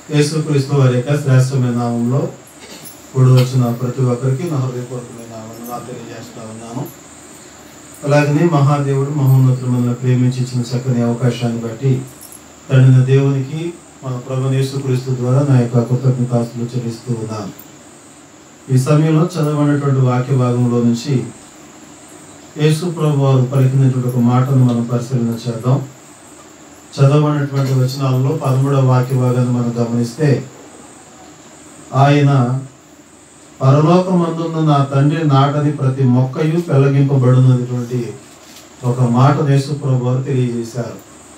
యేసుక్రీస్తు వారి యొక్క శ్రేష్టమైన నామంలో కూడి వచ్చిన ప్రతి ఒక్కరికి నా హృదయపూర్వకమైన వందనాలు తెలియజేస్తా ఉన్నాను అలాగనే మహాదేవుడు మహోన్నతులు మనల్ని ప్రేమించి ఇచ్చిన చక్కని అవకాశాన్ని బట్టి తండ్రిన దేవునికి మన ప్రభు యేసుక్రీస్తు ద్వారా నా యొక్క కృతజ్ఞతాస్తులు చెల్లిస్తూ ఉన్నాను ఈ సమయంలో చదవనటువంటి వాక్య భాగంలో నుంచి యేసు ప్రభు వారు పలికినటువంటి ఒక మాటను మనం పరిశీలన చేద్దాం చదవనటువంటి వచనాలలో పదమూడవ వాక్య భాగాన్ని మనం గమనిస్తే ఆయన పరలోకమందున్న నా తండ్రి నాటని ప్రతి మొక్కయు పెళ్లగింపబడునటువంటి ఒక మాట యేసుప్రభు వారు తెలియజేశారు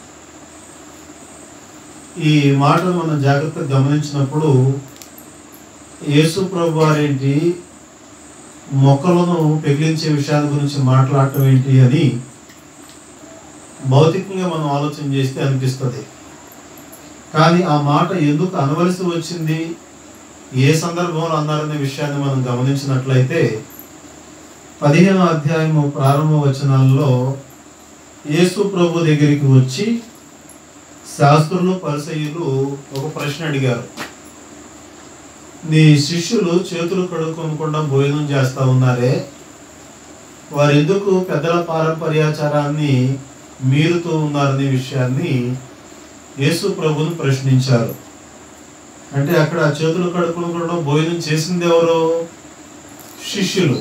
ఈ మాటను మనం జాగ్రత్తగా గమనించినప్పుడు యేసుప్రభు వారేంటి మొక్కలను పెగిలించే విషయాల గురించి మాట్లాడటం ఏంటి అని భౌతికంగా మనం ఆలోచన చేస్తే అనిపిస్తుంది కానీ ఆ మాట ఎందుకు అనవలసి వచ్చింది ఏ సందర్భంలో అన్నారనే విషయాన్ని మనం గమనించినట్లయితే పదిహేను అధ్యాయము ప్రారంభ వచనాల్లో యేసు ప్రభు దగ్గరికి వచ్చి శాస్త్రులు పరిసయులు ఒక ప్రశ్న అడిగారు నీ శిష్యులు చేతులు కడుక్కోకుండా భోజనం చేస్తా ఉన్నారే వారు ఎందుకు పెద్దల పారంపర్యాచారాన్ని మీరుతూ ఉన్నారనే విషయాన్ని యేసు ప్రభుని ప్రశ్నించారు అంటే అక్కడ చేతులు కడుక్కోకుండా భోజనం చేసింది ఎవరు శిష్యులు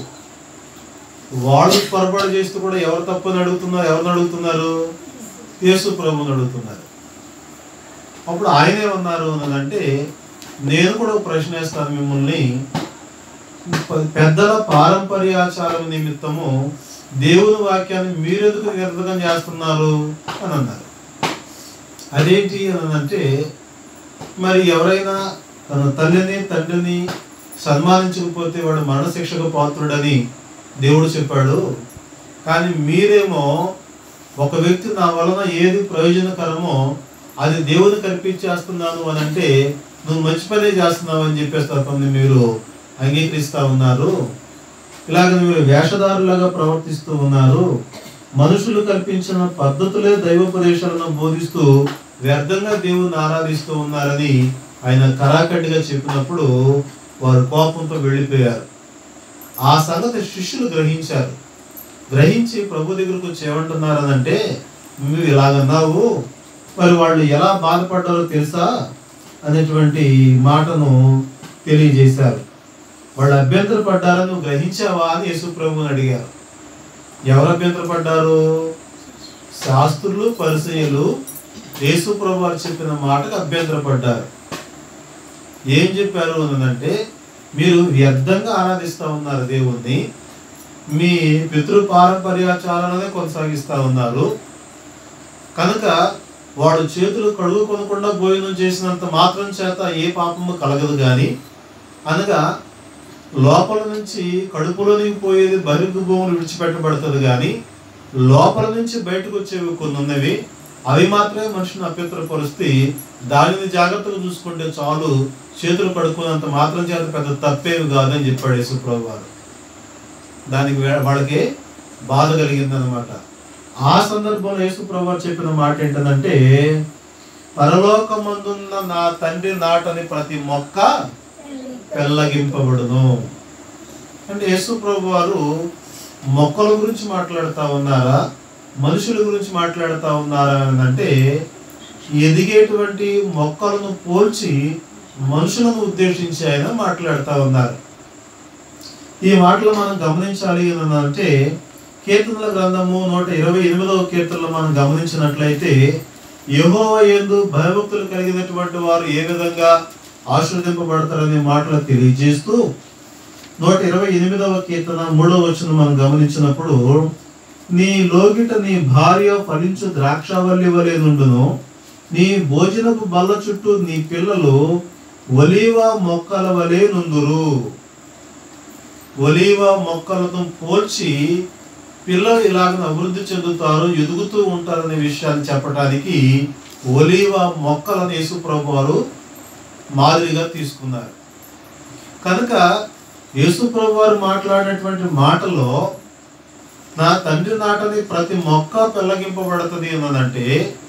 వాళ్ళు పొరపాటు చేస్తూ కూడా ఎవరు తప్పని అడుగుతున్నారు ఎవరిని అడుగుతున్నారు యేసు ప్రభుని అడుగుతున్నారు అప్పుడు ఆయనే ఉన్నారు అంటే నేను కూడా ఒక ప్రశ్న వేస్తాను మిమ్మల్ని ప- పెద్దల పారంపర్యాచారం నిమిత్తము దేవుని వాక్యాన్ని మీరెందుకు నిరర్ధకం చేస్తున్నారు అని అన్నారు అదేంటి అని అంటే మరి ఎవరైనా తన తల్లిని తండ్రిని సన్మానించకపోతే వాడు మరణశిక్షకు పాత్రుడని దేవుడు చెప్పాడు కానీ మీరేమో ఒక వ్యక్తి నా వలన ఏది ప్రయోజనకరమో అది దేవుని కల్పించేస్తున్నాను అని అంటే నువ్వు మంచి పనే చేస్తున్నావు అని చెప్పేసి తప్పని మీరు అంగీకరిస్తా ఉన్నారు ఇలాగ మీరు వేషధారులాగా ప్రవర్తిస్తూ ఉన్నారు మనుషులు కల్పించిన పద్ధతులే దైవోపదేశాలను బోధిస్తూ వ్యర్థంగా దేవుని ఆరాధిస్తూ ఉన్నారని ఆయన కరాఖండిగా చెప్పినప్పుడు వారు కోపంతో వెళ్ళిపోయారు ఆ సంగతి శిష్యులు గ్రహించారు గ్రహించి ప్రభు దగ్గరకు వచ్చి ఏమంటున్నారనంటే నువ్వు ఇలాగన్నావు మరి వాళ్ళు ఎలా బాధపడ్డారో తెలుసా అనేటువంటి మాటను తెలియజేశారు వాళ్ళు అభ్యంతర పడ్డారా నువ్వు గ్రహించావా అని యేసు ప్రభుని అడిగారు ఎవరు అభ్యంతర పడ్డారు శాస్త్రులు పరిచయులు యేసు ప్రభు వారు చెప్పిన మాటకు అభ్యంతర పడ్డారు ఏం చెప్పారు అంటే మీరు వ్యర్థంగా ఆరాధిస్తా ఉన్నారు దేవుణ్ణి మీ పితృ పారంపర్యాచారాలనే కొనసాగిస్తా ఉన్నారు కనుక వాడు చేతులు కడుగు కొనకుండా భోజనం చేసినంత మాత్రం చేత ఏ పాపము కలగదు కానీ అనగా లోపల నుంచి కడుపులోనికి పోయేది బహిర్గభూములు విడిచిపెట్టబడుతుంది కానీ లోపల నుంచి బయటకు వచ్చేవి కొన్ని ఉన్నవి అవి మాత్రమే మనిషిని అభ్యంతరపరుస్తే దానిని జాగ్రత్తగా చూసుకుంటే చాలు చేతులు కడుక్కున్నంత మాత్రం చేత పెద్ద తప్పేమి కాదని చెప్పాడు యేసుప్రభు వారు దానికి వే- వాళ్ళకి బాధ కలిగిందనమాట ఆ సందర్భంలో యేసుప్రభు వారు చెప్పిన మాట ఏంటంటే పరలోకమందున్న నా తండ్రి నాటని ప్రతి మొక్క పెళ్ళగింపబడును అంటే యేసు ప్రభు వారు మొక్కల గురించి మాట్లాడుతూ ఉన్నారా మనుషుల గురించి మాట్లాడుతూ ఉన్నారా అని అంటే ఎదిగేటువంటి మొక్కలను పోల్చి మనుషులను ఉద్దేశించి ఆయన మాట్లాడుతూ ఉన్నారు ఈ మాటలు మనం గమనించాలి అని అంటే కీర్తనల గ్రంథము నూట ఇరవై ఎనిమిదవ కీర్తనలో మనం గమనించినట్లయితే యెహోవా యందు భయభక్తులు కలిగినటువంటి వారు ఏ విధంగా ఆశీర్వదింపబడతారనే మాటలు తెలియజేస్తూ నూట ఇరవై ఎనిమిదవ కీర్తన మూడవ వచనం మనం గమనించినప్పుడు నీ లోగిట నీ భార్య ఫలించు ద్రాక్షావల్లి వలె నుండును నీ భోజనపు బల్ల చుట్టూ నీ పిల్లలు ఒలీవ మొక్కల వలె నుందురు ఒలీవ మొక్కలతో పోల్చి పిల్లలు ఇలాగ అభివృద్ధి చెందుతారు ఎదుగుతూ ఉంటారనే విషయాన్ని చెప్పడానికి ఒలీవ మొక్కలను యేసు ప్రభు వారు మాదిరిగా తీసుకున్నారు కనుక యేసు ప్రభు వారు మాట్లాడినటువంటి మాటలో నా తండ్రి నాటని ప్రతి మొక్క పెళ్ళగింపబడుతుంది అన్నదంటే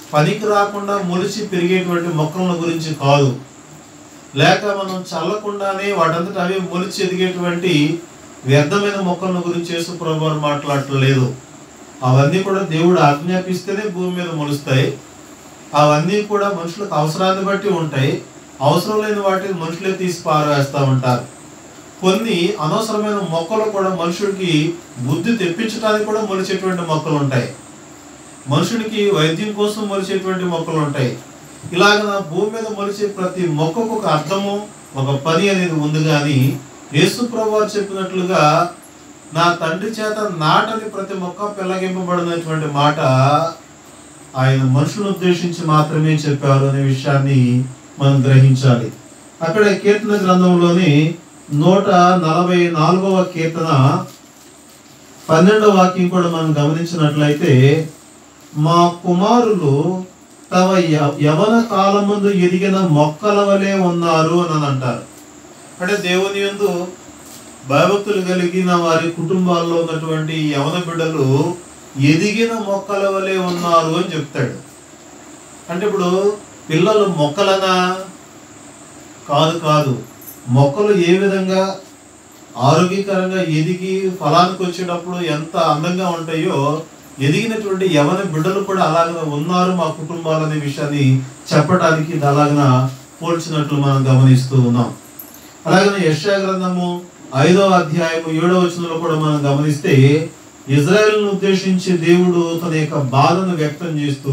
పనికి రాకుండా మొలిచి పెరిగేటువంటి మొక్కల గురించి కాదు లేక మనం చల్లకుండానే వాటంతట అవి మొలిచి ఎదిగేటువంటి వ్యర్థమైన మొక్కల గురించి యేసు ప్రభు వారు మాట్లాడట్లేదు అవన్నీ కూడా దేవుడు ఆజ్ఞాపిస్తేనే భూమి మీద మొలుస్తాయి అవన్నీ కూడా మనుషులకు అవసరాన్ని బట్టి ఉంటాయి అవసరం లేని వాటిని మనుషులే తీసి పారవేస్తూ ఉంటారు కొన్ని అనవసరమైన మొక్కలు కూడా మనుషుడికి బుద్ధి తెప్పించడానికి కూడా మొలిచేటువంటి మొక్కలు ఉంటాయి మనుషుడికి వైద్యం కోసం మొలిచేటువంటి మొక్కలు ఉంటాయి ఇలాగ నా భూమి మీద మొలిచే ప్రతి మొక్కకు ఒక అర్థము ఒక పని అనేది ఉంది కానీ యేసు ప్రభు వారు చెప్పినట్లుగా నా తండ్రి చేత నాటని ప్రతి మొక్క పెళ్ళగింపబడినటువంటి మాట ఆయన మనుషులను ఉద్దేశించి మాత్రమే చెప్పారు అనే విషయాన్ని మనం గ్రహించాలి అక్కడ కీర్తన గ్రంథంలోని నూట నలభై నాలుగవ కీర్తన పన్నెండవ వాక్యం కూడా మనం గమనించినట్లయితే మా కుమారులు తమ య- యవన కాలమందు ఎదిగిన మొక్కల వలె ఉన్నారు అని అంటారు అంటే దేవుని యందు భయభక్తులు కలిగిన వారి కుటుంబాల్లో ఉన్నటువంటి యవన బిడ్డలు ఎదిగిన మొక్కల వలె ఉన్నారు అని చెప్తాడు అంటే ఇప్పుడు పిల్లలు మొక్కలనా కాదు కాదు మొక్కలు ఏ విధంగా ఆరోగ్యకరంగా ఎదిగి ఫలానికి వచ్చేటప్పుడు ఎంత అందంగా ఉంటాయో ఎదిగినటువంటి యవన బిడ్డలు కూడా అలాగనే ఉన్నారు మా కుటుంబాలు అనే విషయాన్ని చెప్పడానికి ఇది అలాగన పోల్చినట్లు మనం గమనిస్తూ ఉన్నాం అలాగనే యెషయా గ్రంథము ఐదవ అధ్యాయము ఏడవ వచనంలో కూడా మనం గమనిస్తే ఇజ్రాయెల్ను ఉద్దేశించి దేవుడు తన యొక్క బాధను వ్యక్తం చేస్తూ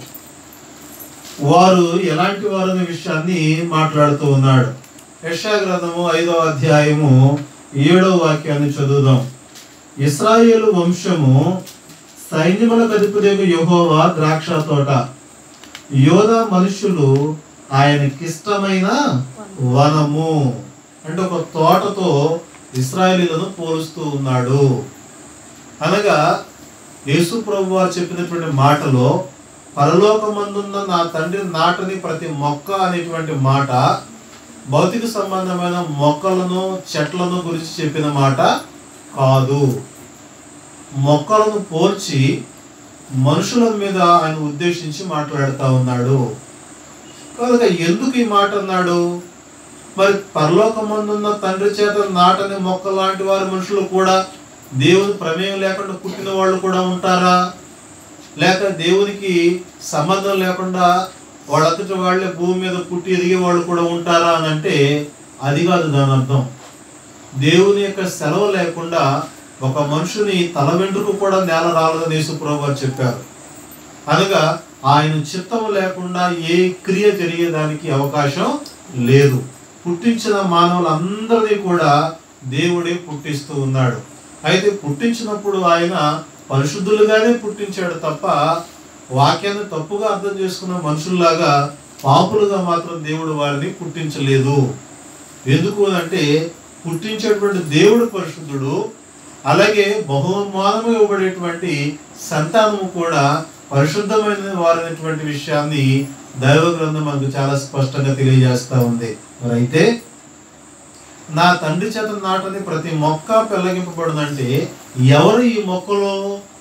వారు ఎలాంటి వారు అనే విషయాన్ని మాట్లాడుతూ ఉన్నాడు యెషయా గ్రంథము ఐదవ అధ్యాయము ఏడవ వాక్యాన్ని చదువుదాం ఇస్రాయేలు వంశము సైన్యములకు అధిపతియగు యెహోవా ద్రాక్ష తోట యోధ మనుషులు ఆయనకిష్టమైన వనము అంటే ఒక తోటతో ఇస్రాయేలీలను పోలుస్తూ ఉన్నాడు అనగా యేసు ప్రభు వారు చెప్పినటువంటి మాటలో పరలోకమందున్న నా తండ్రి నాటని ప్రతి మొక్క అనేటువంటి మాట భౌతిక సంబంధమైన మొక్కలను చెట్లను గురించి చెప్పిన మాట కాదు మొక్కలను పోల్చి మనుషుల మీద ఆయన ఉద్దేశించి మాట్లాడుతూ ఉన్నాడు కనుక ఎందుకు ఈ మాట అన్నాడు మరి పరలోకమందున్న తండ్రి చేత నాటని మొక్క లాంటి వారి మనుషులు కూడా దేవుని ప్రమేయం లేకుండా పుట్టిన వాళ్ళు కూడా ఉంటారా లేక దేవునికి సంబంధం లేకుండా వాళ్ళంతటి వాళ్ళే భూమి మీద పుట్టి ఎదిగే వాళ్ళు కూడా ఉంటారా అని అంటే అది కాదు దాని అర్థం దేవుని యొక్క సెలవు లేకుండా ఒక మనుషుని తల వెంట్రుకు కూడా నేల రాలేదని యేసుప్రభు వారు చెప్పారు అనగా ఆయన చిత్తం లేకుండా ఏ క్రియ జరిగేదానికి అవకాశం లేదు పుట్టించిన మానవులందరినీ కూడా దేవుడే పుట్టిస్తూ ఉన్నాడు అయితే పుట్టించినప్పుడు ఆయన పరిశుద్ధులుగానే పుట్టించాడు తప్ప వాక్యాన్ని తప్పుగా అర్థం చేసుకున్న మనుషుల్లాగా పాపులుగా మాత్రం దేవుడు వారిని పుట్టించలేదు ఎందుకు అంటే పుట్టించేటువంటి దేవుడు పరిశుద్ధుడు అలాగే బహుమానము ఇవ్వబడేటువంటి సంతానము కూడా పరిశుద్ధమైన వారైనటువంటి విషయాన్ని దైవ గ్రంథం మనకు చాలా స్పష్టంగా తెలియజేస్తా ఉంది మరి అయితే నా తండ్రి చేత నాటని ప్రతి మొక్క పెళ్ళగింపబడునంటే ఎవరు ఈ మొక్కలో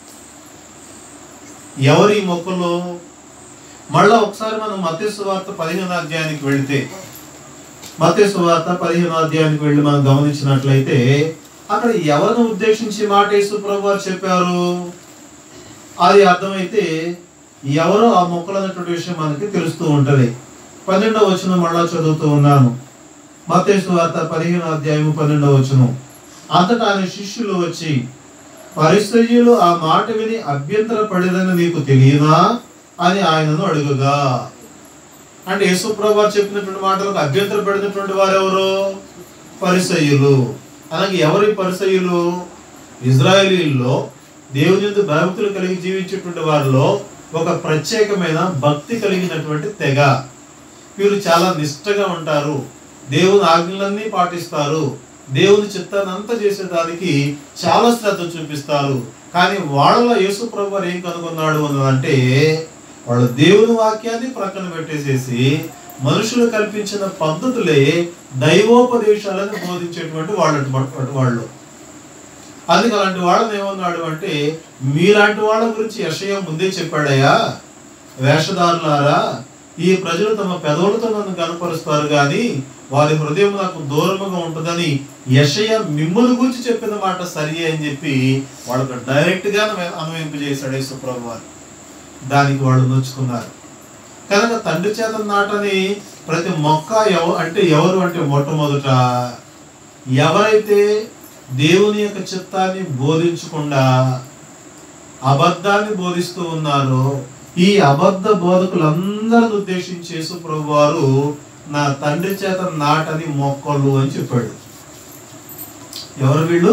ఎవరు ఈ మొక్కలో మళ్ళా ఒకసారి మనం మత్స్సు వార్త పదిహేను అధ్యాయానికి వెళితే మత్స్సు వార్త పదిహేను అధ్యాయానికి వెళ్ళి మనం గమనించినట్లయితే అక్కడ ఎవరిని ఉద్దేశించి మాట యేసు ప్రభు వారు చెప్పారు అది అర్థమైతే ఎవరో ఆ మొక్కలు అన్నటువంటి విషయం మనకి తెలుస్తూ ఉంటది పన్నెండవ వచనం మళ్ళా చదువుతూ ఉన్నాను మత్తయి వార్త పదిహేను అధ్యాయము పన్నెండవ వచనం అంతటా ఆయన శిష్యులు వచ్చి పరిస్థితులు ఆ మాట విని అభ్యంతర పడిదని నీకు తెలియదా అని ఆయనను అడుగుగా అంటే యేసుప్రభు వారు చెప్పినటువంటి మాటలకు అభ్యంతర పడినటువంటి వారు ఎవరు పరిసయ్యులు అలాగే ఎవరి పరిసయ్యులు ఇజ్రాయేలీల్లో దేవుని యందు భయభక్తులు కలిగి జీవించేటువంటి వారిలో ఒక ప్రత్యేకమైన భక్తి కలిగినటువంటి తెగ వీరు చాలా నిష్ఠగా ఉంటారు దేవుని ఆజ్ఞలన్నీ పాటిస్తారు దేవుని చిత్తాన్ని అంతా చేసేదానికి చాలా శ్రద్ధ చూపిస్తారు కానీ వాళ్ళలో యేసు ప్రభు వారు ఏం కనుగొన్నాడు అన్నదంటే వాళ్ళు దేవుని వాక్యాన్ని ప్రక్కన పెట్టేసేసి మనుషులు కల్పించిన పద్ధతులే దైవోపదేశాలను బోధించేటువంటి వాళ్ళు వాళ్ళు అందుకే అలాంటి వాళ్ళని ఏమన్నాడు అంటే మీలాంటి వాళ్ళ గురించి యషయ ముందే చెప్పాడయ్యా వేషధారులారా ఈ ప్రజలు తమ పెదవులతో నన్ను కనపరుస్తారు కానీ వారి హృదయం నాకు దూరముగా ఉంటుందని యషయ మిమ్ముల గురించి చెప్పిన మాట సరి అని చెప్పి వాళ్ళకు డైరెక్ట్ గా అన్వయింపజేశాడు యేసుప్రభు వారు దానికి వాళ్ళు నొచ్చుకున్నారు కనుక తండ్రి చేత నాటని ప్రతి మొక్క ఎవ అంటే ఎవరు అంటే మొట్టమొదట ఎవరైతే దేవుని యొక్క చిత్తాన్ని బోధించకుండా అబద్ధాన్ని బోధిస్తూ ఉన్నారో ఈ అబద్ధ బోధకులందరిని ఉద్దేశించి యేసు ప్రభు వారు నా తండ్రి చేత నాటని మొక్కలు అని చెప్పాడు ఎవరు వీళ్ళు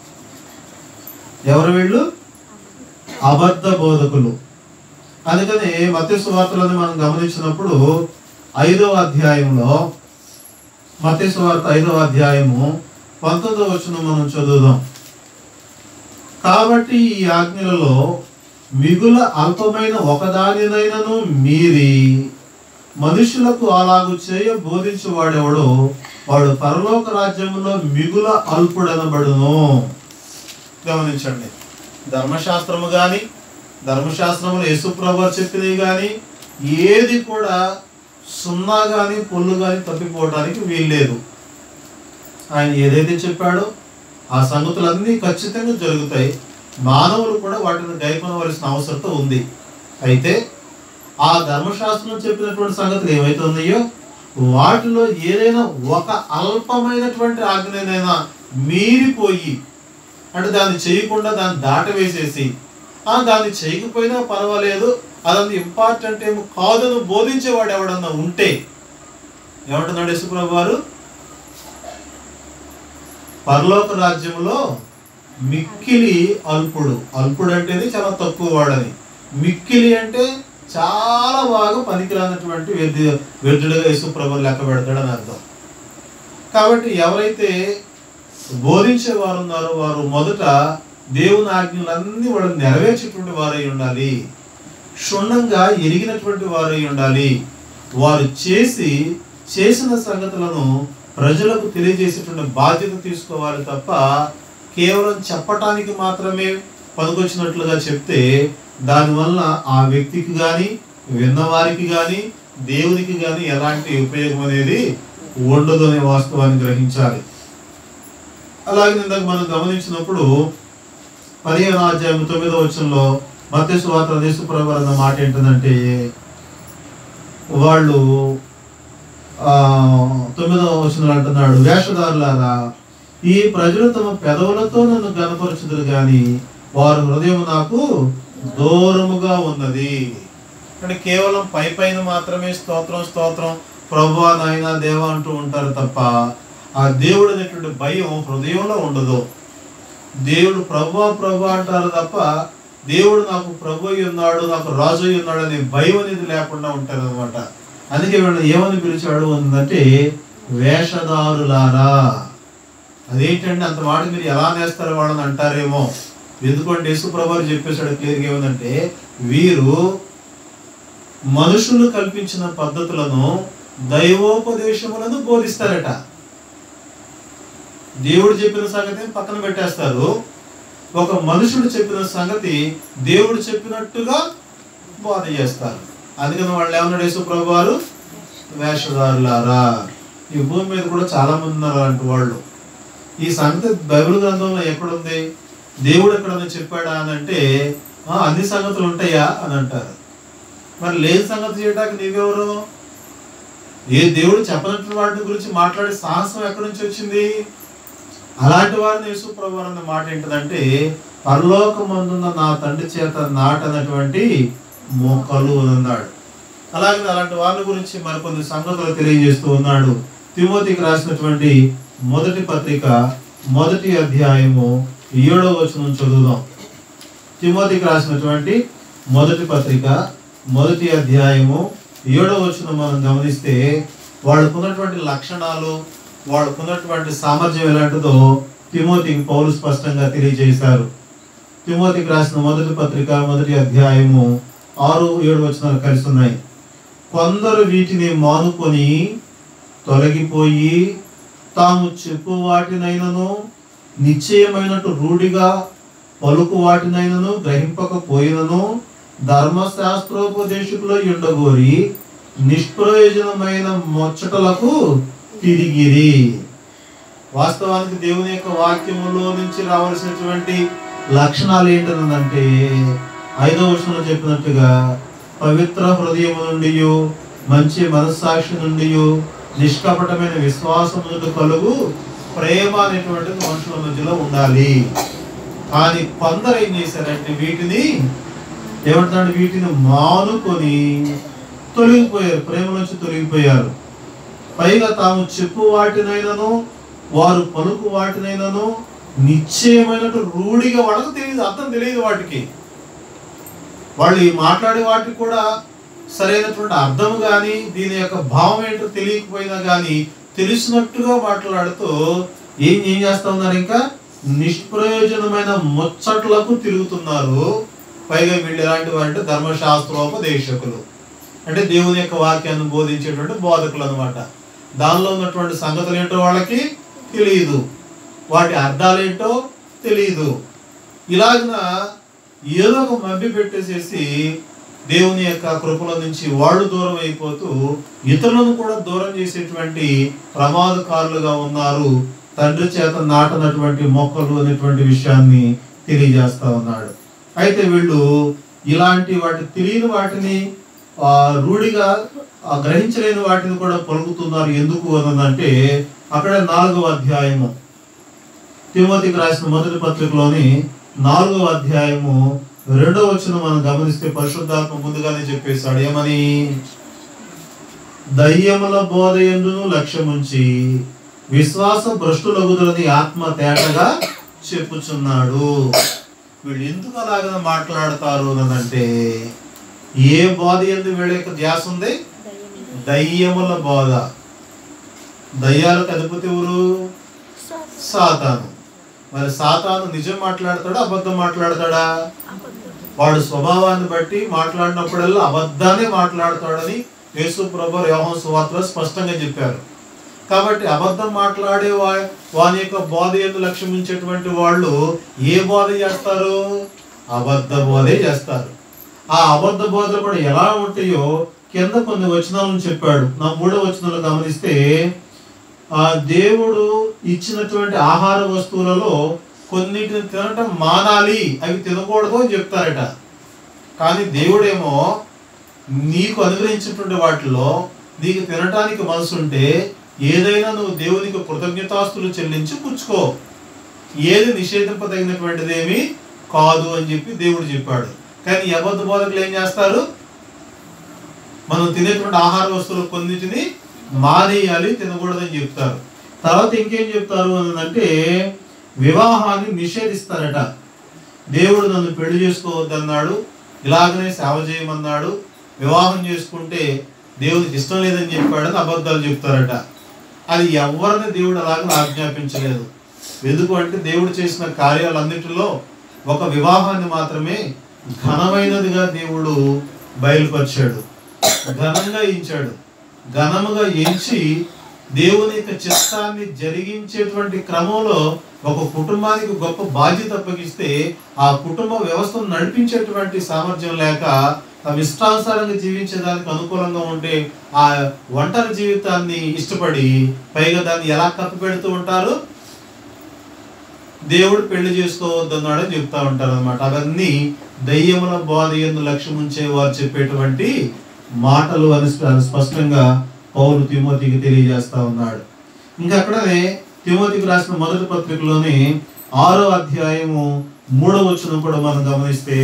ఎవరు వీళ్ళు అబద్ధ బోధకులు అందుకని మత్స్య సువార్తలను మనం గమనించినప్పుడు ఐదవ అధ్యాయంలో మత్స్య సువార్త ఐదవ అధ్యాయము పంతొమ్మిదవ వచనం మనం చదువుదాం కాబట్టి ఈ ఆజ్ఞలలో మిగుల అల్పమైన ఒకదానినైనను మీరి మనుషులకు అలాగు చేయ బోధించువాడెవడో వాడు పరలోక రాజ్యంలో మిగుల అల్పుడనబడును గమనించండి ధర్మశాస్త్రము గాని ధర్మశాస్త్రములు యేసుప్రభు వారు చెప్పినవి కానీ ఏది కూడా సున్నా కానీ పొల్లు కానీ తప్పిపోవడానికి వీల్లేదు ఆయన ఏదైతే చెప్పాడో ఆ సంగతులన్నీ ఖచ్చితంగా జరుగుతాయి మానవులు కూడా వాటిని గైకొనవలసిన అవసరత ఉంది అయితే ఆ ధర్మశాస్త్రం చెప్పినటువంటి సంగతులు ఏవైతే ఉన్నాయో వాటిలో ఏదైనా ఒక అల్పమైనటువంటి ఆజ్ఞనైనా మీరిపోయి అంటే దాన్ని చేయకుండా దాన్ని దాటవేసేసి ఆ దాన్ని చేయకపోయినా పర్వాలేదు అదంత ఇంపార్టెంట్ ఏమో కాదని బోధించేవాడు ఎవడన్నా ఉంటే ఏమంటున్నాడు యశుప్రభు వారు పరలోక రాజ్యంలో మిక్కిలి అల్పుడు అల్పుడు అంటేనే చాలా తక్కువ వాడని మిక్కిలి అంటే చాలా బాగా పనికిరానటువంటి వ్యర్థి వ్యర్థుడుగా యేసుప్రభు లెక్క పెడతాడని అర్థం కాబట్టి ఎవరైతే బోధించే వారు ఉన్నారో వారు మొదట దేవుని ఆజ్ఞలన్నీ వాళ్ళు నెరవేర్చేటువంటి వారై ఉండాలి క్షుణ్ణంగా ఎరిగినటువంటి వారై ఉండాలి వారు చేసి చేసిన సంగతులను ప్రజలకు తెలియజేసేటువంటి బాధ్యత తీసుకోవాలి తప్ప కేవలం చెప్పటానికి మాత్రమే పనికొచ్చినట్లుగా చెప్తే దానివల్ల ఆ వ్యక్తికి కానీ విన్నవారికి కానీ దేవునికి కానీ ఎలాంటి ఉపయోగం అనేది ఉండదు అనే వాస్తవాన్ని గ్రహించాలి అలాగే ఇందాక మనం గమనించినప్పుడు పదిహేను అధ్యాయం తొమ్మిదో వచ్చంలో మత్స్సు వార్త దేశప్రభు అన్న మాట ఏంటంటే వాళ్ళు ఆ తొమ్మిదవ వచనంలో అంటున్నాడు వేషధారులారా ఈ ప్రజలు తమ పెదవులతో నన్ను గనపరచుదురు గాని వారి హృదయం నాకు దూరముగా ఉన్నది అంటే కేవలం పై పైన మాత్రమే స్తోత్రం స్తోత్రం ప్రభు నాయన దేవ అంటూ ఉంటారు తప్ప ఆ దేవుడు అనేటువంటి భయం హృదయంలో ఉండదు దేవుడు ప్రభు ప్రభు అంటారు తప్ప దేవుడు నాకు ప్రభు అయి ఉన్నాడు నాకు రాజు అయి ఉన్నాడు అనే భయం అనేది లేకుండా ఉంటారు అనమాట అందుకే వీళ్ళు ఏమని పిలిచాడు అంటే వేషధారులారా అదేంటండి అంత మాట మీరు ఎలా నేస్తారు వాళ్ళని అంటారేమో ఎందుకంటే యేసుప్రభు చెప్పేశాడు క్లియర్గా ఏమందంటే వీరు మనుషులు కల్పించిన పద్ధతులను దైవోపదేశములను బోధిస్తారట దేవుడు చెప్పిన సంగతి పక్కన పెట్టేస్తారు ఒక మనుషుడు చెప్పిన సంగతి దేవుడు చెప్పినట్టుగా బోధ చేస్తారు అందుకని వాళ్ళు ఏమన్నాడు యేసుప్రభు వారు వేషధారులారా ఈ భూమి మీద కూడా చాలా మంది ఉన్నారు అలాంటి వాళ్ళు ఈ సంగతి బైబిల్ గ్రంథంలో ఎక్కడుంది దేవుడు ఎక్కడన్నా చెప్పాడా అని అంటే "ఆ, అన్ని సంగతులు ఉంటాయా అని అంటారు మరి లేని సంగతి చేయడానికి నీవెవరు ఏ దేవుడు చెప్పనట్టు వాటి గురించి మాట్లాడే సాహసం ఎక్కడి నుంచి వచ్చింది అలాంటి వారిని యేసు ప్రభు అన్న మాట ఏంటంటే పరలోకమందున్న నా తండ్రి చేత నాటనటువంటి మొక్కలు అని అన్నాడు అలాగే అలాంటి వాళ్ళ గురించి మరికొన్ని సంగతులు తెలియజేస్తూ ఉన్నాడు తిమోతికి రాసినటువంటి మొదటి పత్రిక మొదటి అధ్యాయము ఏడవ వచనం చదువుదాం తిమోతికి రాసినటువంటి మొదటి పత్రిక మొదటి అధ్యాయము ఏడవ వచనం మనం గమనిస్తే వాళ్ళకున్నటువంటి లక్షణాలు వాళ్ళకున్నటువంటి సామర్థ్యం ఎలాంటిదో తిమోతికి పౌలు స్పష్టంగా తెలియజేశారు తిమోతికి రాసిన మొదటి పత్రిక మొదటి అధ్యాయము ఆరు ఏడు వచనాలు కలిసి ఉన్నాయి కొందరు వీటిని మానుకొని తొలగిపోయి తాము చెప్పు వాటినైనను నిశ్చయమైనట్టు రూఢిగా పలుకు వాటినైనను గ్రహింపకపోయినను ధర్మశాస్త్రోపదేశకులు ఉండగోరి నిష్ప్రయోజనమైన ముచ్చటలకు తిరిగిరి వాస్తవానికి దేవుని యొక్క వాక్యములో నుంచి రావాల్సినటువంటి లక్షణాలు ఏంటంటే ఐదో వచనంలో చెప్పినట్టుగా పవిత్ర హృదయం నుండి మంచి మనస్సాక్షి నుండి నిష్కపటమైన విశ్వాసం నుండి కలుగు ప్రేమ అనేటువంటిది మనుషుల మధ్యలో ఉండాలి కానీ కొందరు ఏం చేశారంటే వీటిని ఏమంటున్నాడు వీటిని మానుకొని తొలగిపోయారు ప్రేమ నుంచి తొలగిపోయారు పైగా తాము చెప్పు వాటినైనను వారు పలుకు వాటినైనను నిశ్చయమైనట్టు రూఢిగా వాళ్ళకు తెలియదు అర్థం తెలియదు వాటికి వాళ్ళు ఈ మాట్లాడే వాటికి కూడా సరైనటువంటి అర్థం కానీ దీని యొక్క భావం ఏంటో తెలియకపోయినా కానీ తెలిసినట్టుగా మాట్లాడుతూ ఏం ఏం చేస్తా ఉన్నారు ఇంకా నిష్ప్రయోజనమైన ముచ్చట్లకు తిరుగుతున్నారు పైగా వీళ్ళు ఎలాంటి వారంటే ధర్మశాస్త్రోపదేశకులు అంటే దేవుని యొక్క వాక్యాన్ని బోధించేటువంటి బోధకులు అనమాట దానిలో ఉన్నటువంటి సంగతులు ఏంటో వాళ్ళకి తెలియదు వాటి అర్థాలు ఏంటో తెలియదు ఇలాగిన ఏదో ఒక మభ్య పెట్టేసేసి దేవుని యొక్క కృపల నుంచి వాళ్ళు దూరం అయిపోతూ ఇతరులను కూడా దూరం చేసేటువంటి ప్రమాదకారులుగా ఉన్నారు తండ్రి చేత నాటనటువంటి మొక్కలు అనేటువంటి విషయాన్ని తెలియజేస్తా ఉన్నాడు అయితే వీళ్ళు ఇలాంటి వాటి తెలియని వాటిని ఆ, రూఢిగా ఆ, గ్రహించలేని వాటిని కూడా పలుకుతున్నారు ఎందుకు అనంటే అక్కడ నాలుగవ అధ్యాయము తిమోతికి రాసిన మొదటి పత్రికలోని నాలుగవ అధ్యాయము రెండవ వచ్చిన మనం గమనిస్తే పరిశుద్ధాత్మ ముందుగానే చెప్పేశాడు ఏమని దయ్యముల బోధ ఎందును లక్ష్యముంచి విశ్వాస భ్రష్టులగుదులని ఆత్మ తేటగా చెప్పుచున్నాడు వీళ్ళు ఎందుకు అలాగ మాట్లాడతారు అనంటే ఏ బోధ ఎందు వీళ్ళ యొక్క ధ్యాస ఉంది దయ్యముల బోధ దయ్యాలకు అధిపతి ఎవరు సాతాను మరి సాతాను నిజం మాట్లాడతాడా అబద్ధం మాట్లాడతాడా వాడు స్వభావాన్ని బట్టి మాట్లాడినప్పుడల్లా అబద్ధాన్ని మాట్లాడతాడని యేసు ప్రభు యోహన్ సువార్తలో స్పష్టంగా చెప్పారు కాబట్టి అబద్ధం మాట్లాడే వా వాని యొక్క బోధ ఎందు లక్ష్యం ఉంచేటువంటి వాళ్ళు ఏ బోధ చేస్తారు అబద్ధ బోధే చేస్తారు ఆ అబద్ధ బోధలు కూడా ఎలా ఉంటాయో కింద కొన్ని వచనాలను చెప్పాడు నా మూడో వచనాలు గమనిస్తే ఆ దేవుడు ఇచ్చినటువంటి ఆహార వస్తువులలో కొన్నిటిని తినటం మానాలి అవి తినకూడదు అని చెప్తారట కానీ దేవుడేమో నీకు అనుగ్రహించినటువంటి వాటిలో నీకు తినటానికి మనసు ఉంటే ఏదైనా నువ్వు దేవునికి కృతజ్ఞతాస్తులు చెల్లించి పుచ్చుకో ఏది నిషేధింపదగినటువంటిదేమి కాదు అని చెప్పి దేవుడు చెప్పాడు కానీ ఈ అబద్ధ బోధకులు ఏం చేస్తారు మనం తినేటువంటి ఆహార వస్తువులు కొన్నిటిని మానేయాలి తినకూడదని చెప్తారు తర్వాత ఇంకేం చెప్తారు అని అంటే వివాహాన్ని నిషేధిస్తారట దేవుడు నన్ను పెళ్లి చేసుకోవద్దన్నాడు ఇలాగనే సేవ చేయమన్నాడు వివాహం చేసుకుంటే దేవునికి ఇష్టం లేదని చెప్పాడని అబద్ధాలు చెప్తారట అది ఎవరిని దేవుడు అలాగ ఆజ్ఞాపించలేదు ఎందుకు అంటే దేవుడు చేసిన కార్యాలన్నిటిలో ఒక వివాహాన్ని మాత్రమే ఘనమైనదిగా దేవుడు బయలుపరిచాడు ఘనంగా ఎంచాడు ఘనముగా ఎంచి దేవుని యొక్క చిత్తాన్ని జరిగించేటువంటి క్రమంలో ఒక కుటుంబానికి గొప్ప బాధ్యత అప్పగిస్తే ఆ కుటుంబ వ్యవస్థను నడిపించేటువంటి సామర్థ్యం లేక తమ ఇష్టానుసారంగా జీవించేదానికి అనుకూలంగా ఉంటే ఆ ఒంటరి జీవితాన్ని ఇష్టపడి పైగా దాన్ని ఎలా కప్పు పెడుతూ ఉంటారు దేవుడు పెళ్లి చేసుకోవద్దన్నాడు అని చెప్తా ఉంటారు అనమాట అవన్నీ దయ్యముల బోధ ఎందు లక్ష్యం ఉంచే వారు చెప్పేటువంటి మాటలు అని స్ప- స్పష్టంగా పౌరు తిమోతికి తెలియజేస్తా ఉన్నాడు ఇంకా అక్కడనే తిమోతికి రాసిన మొదటి పత్రికలోని ఆరో అధ్యాయము మూడవ వచనం కూడా మనం గమనిస్తే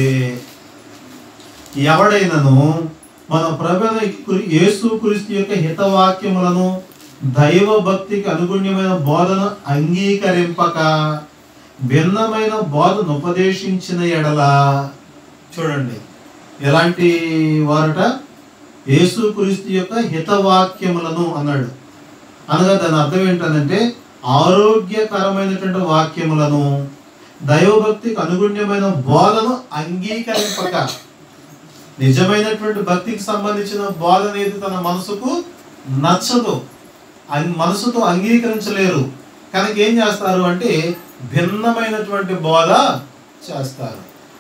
ఎవడైనను మన ప్రభువైన క్రీ- యేసు క్రీస్తు యొక్క హితవాక్యములను దైవ భక్తికి అనుగుణ్యమైన బోధను అంగీకరింపక భిన్నమైన బోధను ఉపదేశించిన ఎడల చూడండి ఎలాంటి వారట యేసు క్రీస్తు యొక్క హితవాక్యములను అన్నాడు అనగా దాని అర్థం ఏంటంటే ఆరోగ్యకరమైనటువంటి వాక్యములను దైవభక్తికి అనుగుణ్యమైన బోధను అంగీకరింపక నిజమైనటువంటి భక్తికి సంబంధించిన బోధ అనేది తన మనసుకు నచ్చదు అం- మనసుతో అంగీకరించలేరు కనుక ఏం చేస్తారు అంటే భిన్నమైనటువంటి బోధ చేస్తారు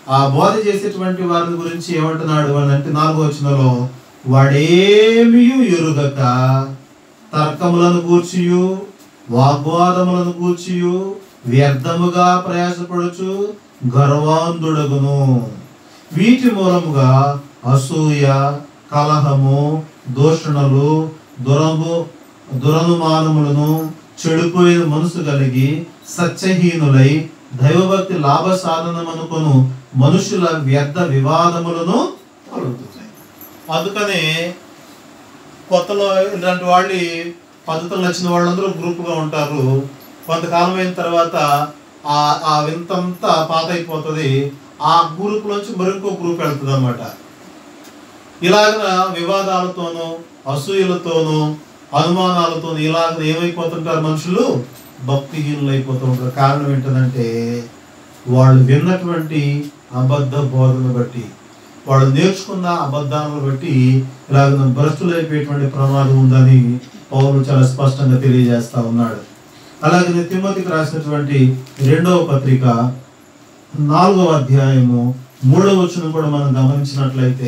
ఆ బోధ చేసేటువంటి వారి గురించి ఏమంటున్నాడు అని అంటే నాలుగో వచనంలో వాడేమీ ఎరుగక తర్కములను కూర్చియు వాగ్వాదములను కూర్చియు వ్యర్థముగా ప్రయాసపడుచు గర్వాంధుడగును వీటి మూలముగా అసూయ కలహము దూషణలు దురము దురనుమానములను చెడిపోయిన మనసు కలిగి సత్యహీనులై దైవభక్తి లాభ సాధనమనుకొను మనుషుల వ్యర్థ వివాదములను కలుగుతున్నాయి అందుకనే కొత్తలో ఇలాంటి వాళ్ళి పద్ధతులు నచ్చిన వాళ్ళందరూ గ్రూపుగా ఉంటారు కొంతకాలం అయిన తర్వాత ఆ ఆ వింతంతా పాత అయిపోతుంది ఆ గ్రూప్ నుంచి మరొక గ్రూప్ వెళ్తుంది అనమాట ఇలాగ వివాదాలతోనూ అసూయలతోనూ అనుమానాలతోనూ ఇలాగ ఏమైపోతుంటారు మనుషులు భక్తిహీనులు అయిపోతూ ఉంటారు కారణం ఏంటంటే వాళ్ళు విన్నటువంటి అబద్ధ బోధన బట్టి వాళ్ళు నేర్చుకున్న అబద్ధాలను బట్టి ఇలాగ భ్రష్టులైపోయేటువంటి ప్రమాదం ఉందని పౌరులు చాలా స్పష్టంగా తెలియజేస్తా ఉన్నాడు అలాగే తిమ్మతికి రాసినటువంటి రెండవ పత్రిక నాలుగవ అధ్యాయము మూడవ వచనం కూడా మనం గమనించినట్లయితే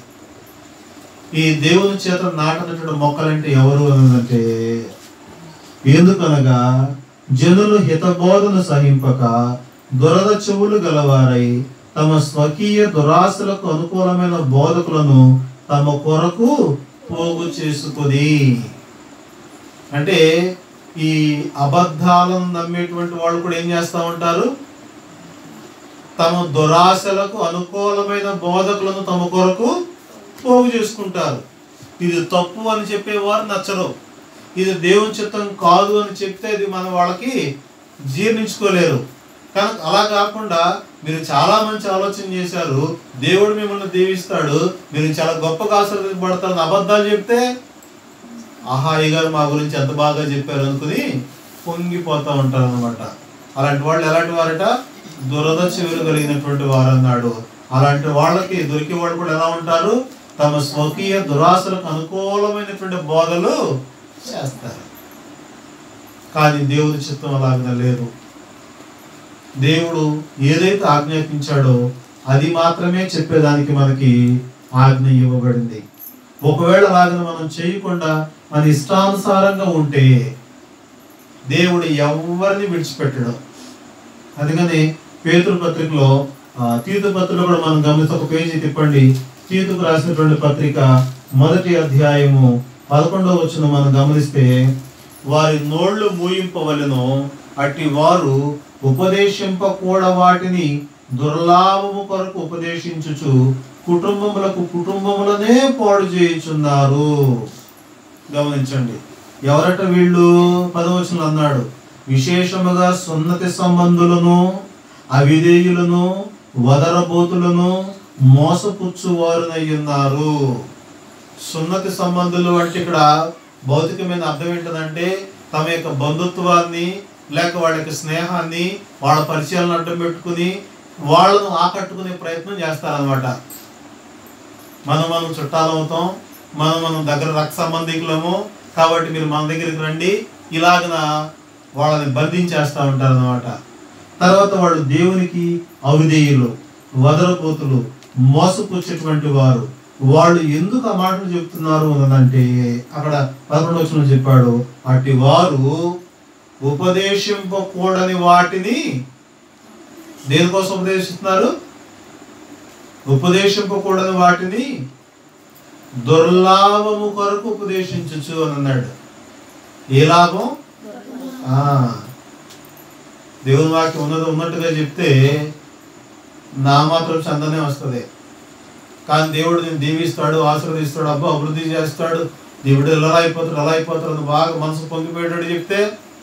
ఈ దేవుని చేత నాటనటువంటి మొక్కలంటే ఎవరు అనంటే ఎందుకనగా జనులు హితబోధను సహింపక దురద చెవులు గలవారై తమ స్వకీయ దురాశలకు అనుకూలమైన బోధకులను తమ కొరకు పోగు చేసుకుని అంటే ఈ అబద్ధాలను నమ్మేటువంటి వాళ్ళు కూడా ఏం చేస్తా ఉంటారు తమ దురాశలకు అనుకూలమైన బోధకులను తమ కొరకు పోగు చేసుకుంటారు ఇది తప్పు అని చెప్పేవారు నచ్చరు ఇది దేవుని చిత్తం కాదు అని చెప్తే ఇది మన వాళ్ళకి జీర్ణించుకోలేరు కానీ అలా కాకుండా మీరు చాలా మంచి ఆలోచన చేశారు దేవుడు మిమ్మల్ని దీవిస్తాడు మీరు చాలా గొప్పగా ఆశీర్వదించబడతారని అబద్ధాలు చెప్తే ఆహా ఈ గారు మా గురించి ఎంత బాగా చెప్పారు అనుకుని పొంగిపోతూ ఉంటారు అనమాట అలాంటి వాళ్ళు ఎలాంటి వారట దురద చెవులు కలిగినటువంటి వారు అన్నాడు అలాంటి వాళ్ళకి దొరికే వాళ్ళు కూడా ఎలా ఉంటారు తమ స్వకీయ దురాశలకు అనుకూలమైనటువంటి బోధలు చేస్తారు కానీ దేవుని చిత్తం అలాగనే లేదు దేవుడు ఏదైతే ఆజ్ఞాపించాడో అది మాత్రమే చెప్పేదానికి మనకి ఆజ్ఞ ఇవ్వబడింది ఒకవేళ అలాగని మనం చేయకుండా మన ఇష్టానుసారంగా ఉంటే దేవుడు ఎవరిని విడిచిపెట్టడం అందుకని పేతురు పత్రికలో ఆ, తీతు పత్రికలో కూడా మనం గమనిస్తే ఒక పేజీ తిప్పండి తీతుకు రాసినటువంటి పత్రిక మొదటి అధ్యాయము పదకొండవ వచ్చిన మనం గమనిస్తే వారి నోళ్లు మూయింపవలెను అట్టి వారు ఉపదేశింపకూడ వాటిని దుర్లాభము కొరకు ఉపదేశించుచు కుటుంబములకు కుటుంబములనే పాడు చేయుచున్నారు గమనించండి ఎవరట వీళ్ళు పదవచనం అన్నాడు విశేషముగా సున్నతి సంబంధులను అవిధేయులను వదరబోతులను మోసపుచ్చువారునై ఉన్నారు సున్నతి సంబంధులు అంటే ఇక్కడ భౌతికమైన అర్థం ఏంటంటే తమ యొక్క బంధుత్వాన్ని లేక వాళ్ళ యొక్క స్నేహాన్ని వాళ్ళ పరిచయాలను అడ్డం పెట్టుకుని వాళ్ళను ఆకట్టుకునే ప్రయత్నం చేస్తారనమాట మనం మనం చుట్టాలు అవుతాం మనం మనం దగ్గర రక్త సంబంధికులము కాబట్టి మీరు మన దగ్గరికి రండి ఇలాగన వాళ్ళని బంధించేస్తా ఉంటారు అనమాట తర్వాత వాళ్ళు దేవునికి అవిధేయులు వదలపోతులు మోసపుచ్చేటువంటి వారు వాళ్ళు ఎందుకు ఆ మాటలు చెప్తున్నారు అన్నదంటే అక్కడ పదకొండు వచ్చిన చెప్పాడు అట్టి వారు ఉపదేశింపకూడని వాటిని దేనికోసం ఉపదేశిస్తున్నారు ఉపదేశింపకూడని వాటిని దుర్లాభము కొరకు ఉపదేశించచ్చు అని అన్నాడు ఏ లాభం ఆ, దేవుని వాక్యం ఉన్నది ఉన్నట్టుగా చెప్తే నా మాత్రం చందనే వస్తుంది కానీ దేవుడు నేను దీవిస్తాడు ఆశీర్వదిస్తాడు అబ్బా అభివృద్ధి చేస్తాడు దేవుడు ఎలా అయిపోతాడు అలా అయిపోతాడు అని బాగా మనసు పొంగిపోయేటట్టు చెప్తే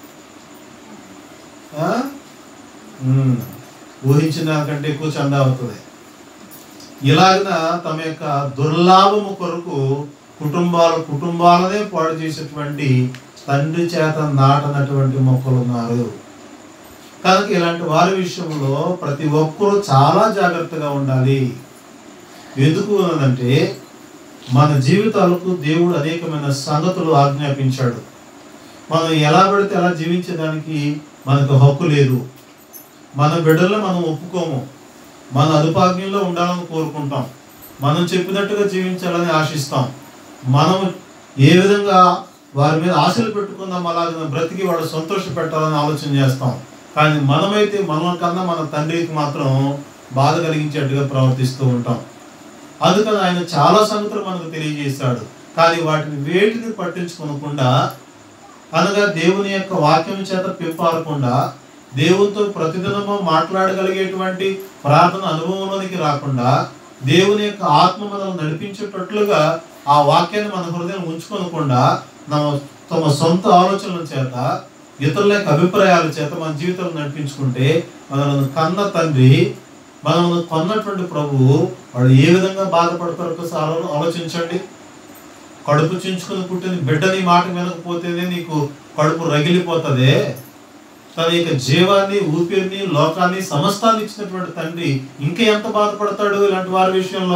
ఆ? ఉమ్, ఊహించిన దానికంటే ఎక్కువ చందా అవుతుంది ఇలాగన తమ యొక్క దుర్లాభము కొరకు కుటుంబాల కుటుంబాలనే పాడు చేసేటువంటి తండ్రి చేత నాటనటువంటి మొక్కలు ఉన్నారు కనుక ఇలాంటి వారి విషయంలో ప్రతి ఒక్కరూ చాలా జాగ్రత్తగా ఉండాలి ఎందుకు అనంటే మన జీవితాలకు దేవుడు అనేకమైన సంగతులు ఆజ్ఞాపించాడు మనం ఎలా పడితే అలా జీవించడానికి మనకు హక్కు లేదు మన బిడ్డలను మనం ఒప్పుకోము మన అదుపాజ్ఞంలో ఉండాలని కోరుకుంటాం మనం చెప్పినట్టుగా జీవించాలని ఆశిస్తాం మనం ఏ విధంగా వారి మీద ఆశలు పెట్టుకుందాం అలాగే బ్రతికి వాళ్ళు సంతోష పెట్టాలని ఆలోచన చేస్తాం కానీ మనమైతే మన కన్నా మన తండ్రికి మాత్రం బాధ కలిగించేట్టుగా ప్రవర్తిస్తూ ఉంటాం అందుకని ఆయన చాలా సంగతులు మనకు తెలియజేశాడు కానీ వాటిని వేటిని పట్టించుకోనకుండా అనగా దేవుని యొక్క వాక్యం చేత పెంపారకుండా దేవునితో ప్రతిదినము మాట్లాడగలిగేటువంటి ప్రార్థన అనుభవంలోనికి రాకుండా దేవుని యొక్క ఆత్మ మనల్ని నడిపించేటట్లుగా ఆ వాక్యాన్ని మన హృదయం ఉంచుకోనకుండా తమ తమ సొంత ఆలోచనల చేత ఇతరుల యొక్క అభిప్రాయాల చేత మన జీవితాలను నడిపించుకుంటే మనల్ని కన్న తండ్రి మనల్ని కొన్నటువంటి ప్రభువు వాడు ఏ విధంగా బాధపడతారో ఒకసారి ఆలో- ఆలోచించండి కడుపు చించుకుని పుట్టిన బిడ్డని మాట వినకపోతేనే నీకు కడుపు రగిలిపోతుంది తన యొక్క జీవాన్ని ఊపిరిని లోకాన్ని సమస్తాన్ని ఇచ్చినటువంటి తండ్రి ఇంకా ఎంత బాధపడతాడు ఇలాంటి వారి విషయంలో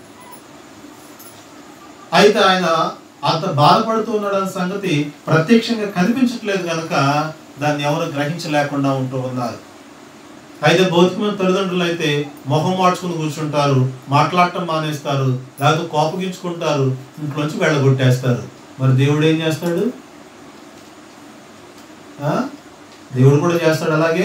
అయితే ఆయన అంత బాధపడుతూ ఉన్నాడన్న సంగతి ప్రత్యక్షంగా కనిపించట్లేదు కనుక దాన్ని ఎవరు గ్రహించలేకుండా ఉంటూ ఉన్నారు అయితే భౌతికమైన తల్లిదండ్రులు అయితే మొహం మార్చుకుని కూర్చుంటారు మాట్లాడటం మానేస్తారు లేకపోతే కోపగించుకుంటారు ఇంట్లోంచి వెళ్ళగొట్టేస్తారు మరి దేవుడు ఏం చేస్తాడు ఆ? దేవుడు కూడా చేస్తాడు అలాగే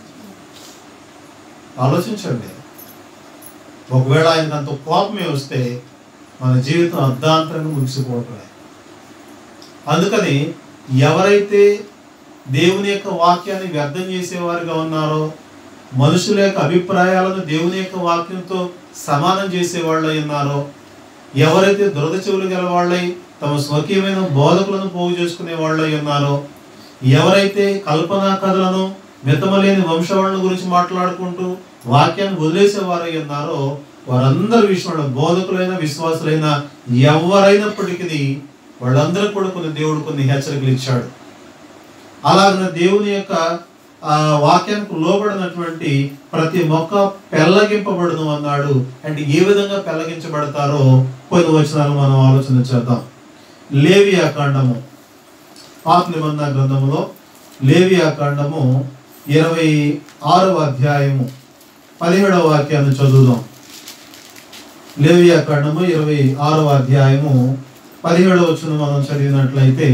ఆలోచించండి ఒకవేళ ఆయనకు అంత కోపమే వస్తే మన జీవితం అర్ధాంతరంగా ముగిసిపోవటమే అందుకని ఎవరైతే దేవుని యొక్క వాక్యాన్ని వ్యర్థం చేసేవారుగా ఉన్నారో మనుషుల యొక్క అభిప్రాయాలను దేవుని యొక్క వాక్యంతో సమానం చేసేవాళ్ళు ఉన్నారో ఎవరైతే దురద చెవులు గల వాళ్ళై తమ స్వకీయమైన బోధకులను పోగు చేసుకునే వాళ్ళు ఉన్నారో ఎవరైతే కల్పనా కథలను మితమలేని వంశవాళ్ళ గురించి మాట్లాడుకుంటూ వాక్యాన్ని వదిలేసేవారై ఉన్నారో వారందరి విషయంలో బోధకులైన విశ్వాసులైన ఎవరైనప్పటికీ వాళ్ళందరూ కూడా కొన్ని దేవుడు కొన్ని హెచ్చరికలు ఇచ్చాడు అలాగే దేవుని యొక్క ఆ వాక్యానికి లోబడినటువంటి ప్రతి మొక్క పెళ్ళగింపబడును అన్నాడు అంటే ఏ విధంగా పెళ్ళగించబడతారో కొన్ని వచనాలు మనం ఆలోచన చేద్దాం లేవియా కాండము పాత నిబంధన గ్రంథములో లేవియా కాండము ఇరవై ఆరవ అధ్యాయము పదిహేడవ వాక్యాన్ని చదువుదాం లేవియా కాండము ఇరవై ఆరవ అధ్యాయము పదిహేడవ వచ్చిన మనం చదివినట్లయితే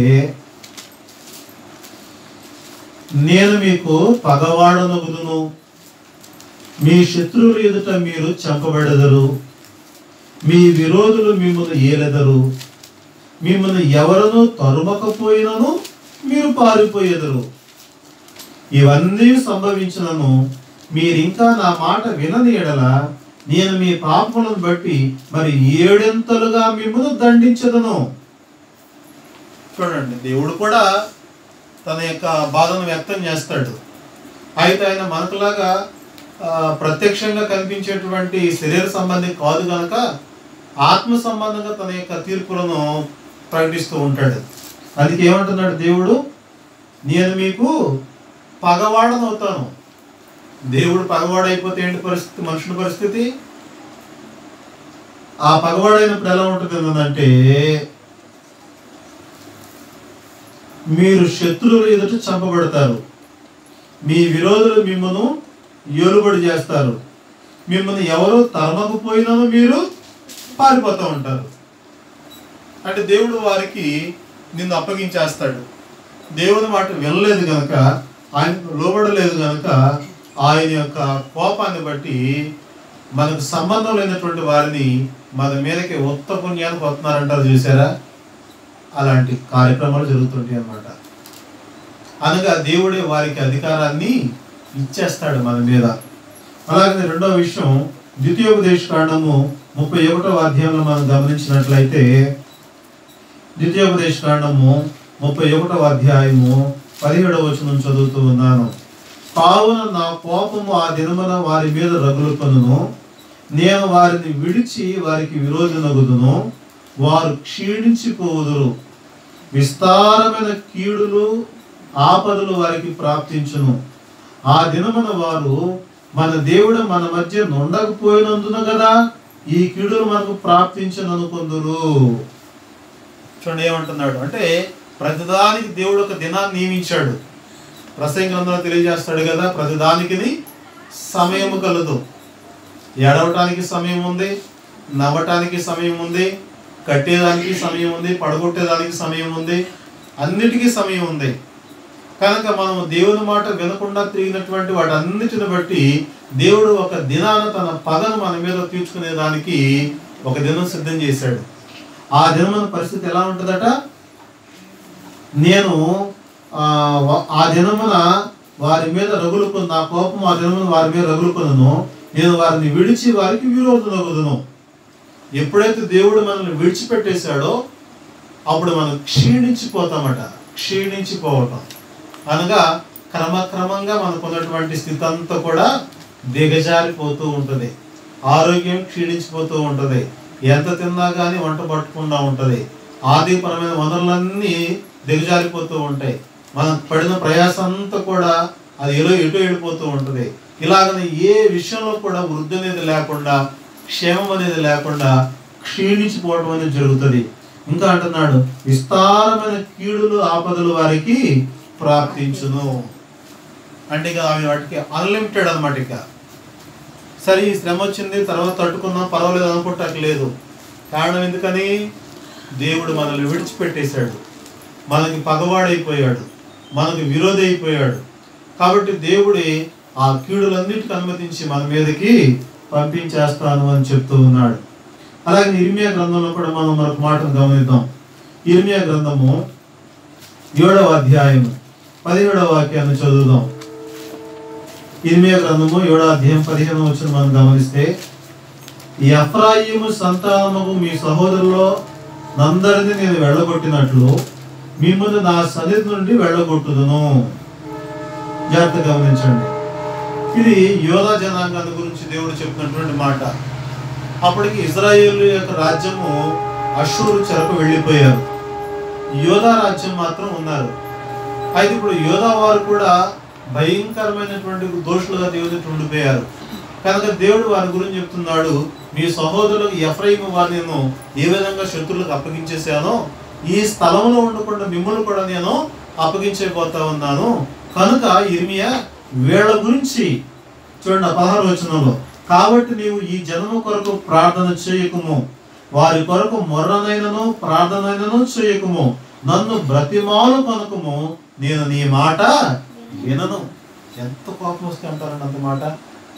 నేను మీకు పగవాడనగుదును మీ శత్రువుల ఎదుట మీరు చంపబడెదరు మీ విరోధులు మిమ్మల్ని ఏలెదరు మిమ్మల్ని ఎవరను తరుమకపోయినను మీరు పారిపోయేదరు ఇవన్నీ సంభవించినను మీరింకా నా మాట వినని ఎడల నేను మీ పాపములను బట్టి మరి ఏడెంతలుగా మిమ్మల్ని దండించదను చూడండి దేవుడు కూడా తన యొక్క బాధను వ్యక్తం చేస్తాడు అయితే ఆయన మనకులాగా ఆ, ప్రత్యక్షంగా కనిపించేటువంటి శరీర సంబంధి కాదు కనుక ఆత్మ సంబంధంగా తన యొక్క తీర్పులను ప్రకటిస్తూ ఉంటాడు అందుకే ఏమంటున్నాడు దేవుడు నేను మీకు పగవాడనవుతాను దేవుడు పగవాడైపోతే ఏంటి పరిస్థితి మనుషుల పరిస్థితి ఆ పగవాడైనప్పుడు ఎలా ఉంటుంది అంటే మీరు శత్రువుల ఎదుట చంపబడతారు మీ విరోధులు మిమ్మల్ని ఏలుబడి చేస్తారు మిమ్మల్ని ఎవరు తరమకపోయినానో మీరు పారిపోతూ ఉంటారు అంటే దేవుడు వారికి నిన్ను అప్పగించేస్తాడు దేవుని మాట వినలేదు గనక ఆయన లోబడలేదు గనక ఆయన యొక్క కోపాన్ని బట్టి మనకు సంబంధం లేనటువంటి వారిని మన మీదకి ఉత్త పుణ్యానికి వస్తున్నారంటారు చూసారా అలాంటి కార్యక్రమాలు జరుగుతుంటాయి అన్నమాట అనగా దేవుడే వారికి అధికారాన్ని ఇచ్చేస్తాడు మన మీద అలాగే రెండో విషయం ద్వితీయోపదేశ కాండము ముప్పై ఒకటో అధ్యాయంలో మనం గమనించినట్లయితే ద్వితీయోపదేశ కాండము ముప్పై ఒకటవ అధ్యాయము పదిహేడవ వచనం చదువుతూ ఉన్నాను కావున నా కోపము ఆ దినమున వారి మీద రగులుకొనును నేను వారిని విడిచి వారికి విరోధనగుదును వారు క్షీణించిపోవుదురు విస్తారమైన కీడులు ఆపదలు వారికి ప్రాప్తించును ఆ దినమున వారు మన దేవుడు మన మధ్య నుండకపోయినందున కదా ఈ కీడులు మనకు ప్రాప్తించననుకుందురు చూడండి ఏమంటున్నాడు అంటే ప్రతిదానికి దేవుడు ఒక దినాన్ని నియమించాడు ప్రసంగ గ్రంథంలో తెలియజేస్తాడు కదా ప్రతిదానికి సమయము కలదు ఏడవటానికి సమయం ఉంది నవ్వటానికి సమయం ఉంది కట్టేదానికి సమయం ఉంది పడగొట్టేదానికి సమయం ఉంది అన్నిటికీ సమయం ఉంది కనుక మనం దేవుని మాట వినకుండా తిరిగినటువంటి వాటన్నిటిని బట్టి దేవుడు ఒక దినాన తన పగను మన మీద తీర్చుకునే దానికి ఒక దినం సిద్ధం చేశాడు ఆ దినమున పరిస్థితి ఎలా ఉంటుందట నేను ఆ, వ- ఆ దినమున వారి మీద రగులుకుని నా కోపం ఆ దినమున వారి మీద రగులుకున్నాను నేను వారిని విడిచి వారికి విరోధులగుదును ఎప్పుడైతే దేవుడు మనల్ని విడిచిపెట్టేశాడో అప్పుడు మనం క్షీణించిపోతామట క్షీణించిపోవటం అనగా క్రమక్రమంగా మనకు ఉన్నటువంటి స్థితి అంతా కూడా దిగజారిపోతూ ఉంటుంది ఆరోగ్యం క్షీణించిపోతూ ఉంటుంది ఎంత తిన్నా కానీ వంట పట్టకుండా ఉంటుంది ఆర్థికపరమైన వనరులన్నీ దిగజారిపోతూ ఉంటాయి మనం పడిన ప్రయాసం అంతా కూడా అది ఎలో ఎటో వెళ్ళిపోతూ ఉంటుంది ఇలాగనే ఏ విషయంలో కూడా వృద్ధి అనేది లేకుండా క్షేమం అనేది లేకుండా క్షీణించిపోవడం అనేది జరుగుతుంది ఇంకా అంటున్నాడు విస్తారమైన కీడులు ఆపదలు వారికి ప్రాప్తించును అంటే ఇక అవి వాటికి అన్లిమిటెడ్ అనమాట ఇక సరే ఈ శ్రమ వచ్చింది తర్వాత తట్టుకుందాం పర్వాలేదు అనుకుంటాక లేదు కారణం ఎందుకని దేవుడు మనల్ని విడిచిపెట్టేశాడు మనకి పగవాడైపోయాడు మనకి విరోధి అయిపోయాడు కాబట్టి దేవుడి ఆ కీడులన్నిటికి అనుమతించి మన మీదకి పంపించేస్తాను అని చెప్తూ ఉన్నాడు అలాగే ఇర్మియా గ్రంథంలో కూడా మనం మరొక మాటను గమనిద్దాం ఇర్మియా గ్రంథము ఏడవ అధ్యాయం పదిహేడవ వాక్యాన్ని చదువుదాం ఇర్మియా గ్రంథము ఏడవ అధ్యాయం పదిహేను వచ్చిన మనం గమనిస్తే ఈ ఎఫ్రాయిము సంతానము మీ సహోదరులో నందరిని నేను వెళ్ళగొట్టినట్లు మిమ్మల్ని నా సన్నిధి నుండి వెళ్ళగొట్టుదును జాగ్రత్త గమనించండి ఇది యోధా జనాంగాన్ని గురించి దేవుడు చెప్తున్నటువంటి మాట అప్పటికి ఇజ్రాయేల్ యొక్క రాజ్యము అషూరు చెరకు వెళ్ళిపోయారు యోధా రాజ్యం మాత్రం ఉన్నారు అయితే ఇప్పుడు యోధా వారు కూడా భయంకరమైనటువంటి దోషులుగా దేవుడి ఎదుట ఉండిపోయారు కనుక దేవుడు వారి గురించి చెప్తున్నాడు మీ సహోదరులకు ఎఫ్రైము వారిని నేను ఏ విధంగా శత్రులకు అప్పగించేశానో ఈ స్థలంలో ఉండకుండా మిమ్మల్ని కూడా నేను అప్పగించబోతా ఉన్నాను కనుక ఇర్మియా వీళ్ళ గురించి చూడండి ఆ పదహారు వచనంలో కాబట్టి నీవు ఈ జనము కొరకు ప్రార్థన చేయకుము వారి కొరకు మొర్రనైనను ప్రార్థనైనను చేయకుము నన్ను బ్రతిమాలు కనుకము నేను నీ మాట వినను ఎంత కోపం వస్తే అంటారండి అంత మాట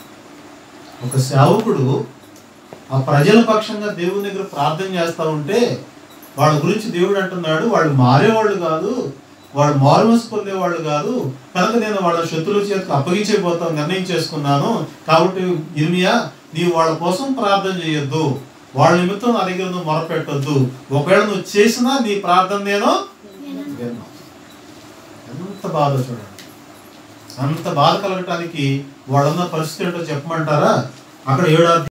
ఒక సేవకుడు ఆ ప్రజల పక్షంగా దేవుని దగ్గర ప్రార్థన చేస్తా ఉంటే వాళ్ళ గురించి దేవుడు అంటున్నాడు వాళ్ళు మారేవాళ్ళు కాదు వాళ్ళు మారుమనసు పొందేవాళ్ళు కాదు కనుక నేను వాళ్ళ శత్రువుల చేతికి అప్పగించబోతాను నిర్ణయం చేసుకున్నాను కాబట్టి ఇర్మియా నీవు వాళ్ళ కోసం ప్రార్థన చేయొద్దు వాళ్ళ నిమిత్తం నా దగ్గర నువ్వు మొరపెట్టొద్దు ఒకవేళ నువ్వు చేసినా నీ ప్రార్థన నేను విన్నాను ఎంత బాధ చూడండి అంత బాధ కలగటానికి వాళ్ళన్న పరిస్థితి ఏంటో చెప్పమంటారా అక్కడ ఏడాది